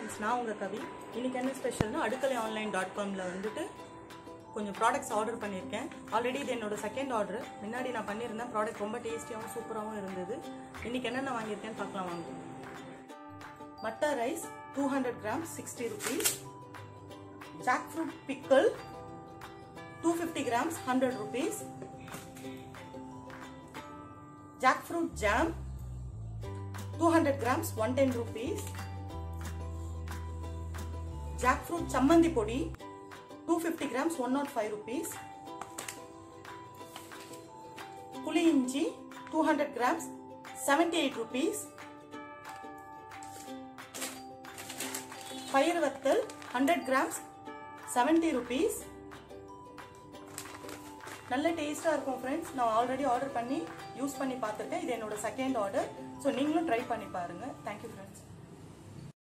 friends நான் உங்கள் கவி இன்னைக்கு என்ன ஸ்பெஷல்னா அடுக்கலை ஆன்லைன் டாட் காமில் வந்துட்டு கொஞ்சம் ப்ராடக்ட்ஸ் ஆர்டர் பண்ணியிருக்கேன் ஆல்ரெடி இது என்னோட செகண்ட் ஆர்டர் முன்னாடி நான் பண்ணியிருந்தேன் ப்ராடக்ட் ரொம்ப டேஸ்டியாகவும் சூப்பராகவும் இருந்தது இன்னைக்கு என்னென்ன வாங்கியிருக்கேன்னு பார்க்கலாம் வாங்க matar rice two hundred gram sixty rupees jackfruit pickle two fifty grams hundred rupees jackfruit jam 200 grams 110 rupees jackfruit chammandi podi 250 grams 105 rupees puli inji 200 grams 78 rupees பயிர் வத்தல் 100 grams 70 rupees நல்ல டேஸ்ட்டாக இருக்கும் ஃப்ரெண்ட்ஸ் நான் already order பண்ணி use பண்ணி பார்த்துருக்கேன் இது என்னோட செகண்ட் ஆர்டர் ஸோ நீங்களும் ட்ரை பண்ணி பாருங்கள் தேங்க்யூ ஃப்ரெண்ட்ஸ்